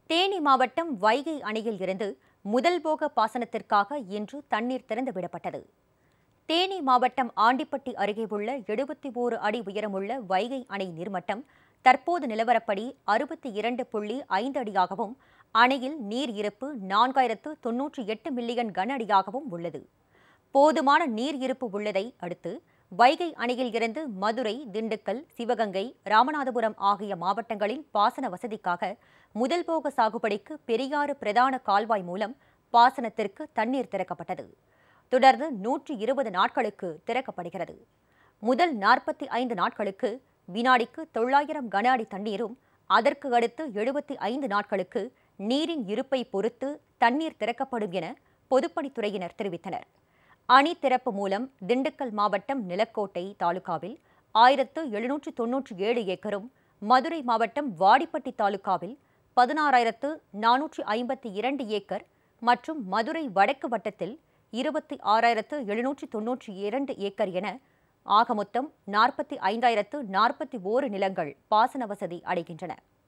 தேனி மாவட்டம் வைகை அணையில் இருந்து முதல் போக பாசனத்திற்காக இன்று தண்ணீர் திறந்து விடப்பட்டது தேனி மாவட்டம் ஆண்டிப்பட்டி அருகே உள்ள எழுபத்தி ஓரு அடி உயரமுள்ள வைகை அணை நீர்மட்டம் தற்போது நிலவரப்படி அறுபத்தி இரண்டு புள்ளி ஐந்து அடியாகவும் அணையில் நீர் இருப்பு நான்காயிரத்து தொன்னூற்றி எட்டு மில்லியன் கன அடியாகவும் உள்ளது போதுமான நீர் இருப்பு உள்ளதை அடுத்து வைகை அணையில் இருந்து மதுரை திண்டுக்கல் சிவகங்கை ராமநாதபுரம் ஆகிய மாவட்டங்களின் பாசன வசதிக்காக முதல் போக சாகுபடிக்கு பெரியாறு பிரதான கால்வாய் மூலம் பாசனத்திற்கு தண்ணீர் திறக்கப்பட்டது தொடர்ந்து நூற்றி இருபது நாட்களுக்கு திறக்கப்படுகிறது முதல் நாற்பத்தி ஐந்து நாட்களுக்கு வினாடிக்கு தொள்ளாயிரம் கன அடி தண்ணீரும் அதற்கு அடுத்து எழுபத்தி ஐந்து நாட்களுக்கு நீரின் இருப்பை பொறுத்து தண்ணீர் திறக்கப்படும் என பொதுப்பணித்துறையினர் தெரிவித்தனர் அணி திறப்பு மூலம் திண்டுக்கல் மாவட்டம் நிலக்கோட்டை தாலுகாவில் ஆயிரத்து எழுநூற்று தொன்னூற்றி ஏழு ஏக்கரும் மதுரை மாவட்டம் வாடிப்பட்டி தாலுகாவில் பதினாறாயிரத்து நானூற்று ஐம்பத்தி இரண்டு ஏக்கர் மற்றும் மதுரை வடக்கு வட்டத்தில் இருபத்தி ஆறாயிரத்து எழுநூற்றி தொன்னூற்றி இரண்டு ஏக்கர் என ஆக மொத்தம் நாற்பத்தி ஐந்தாயிரத்து நாற்பத்தி ஓரு நிலங்கள் பாசன வசதி அடைகின்றன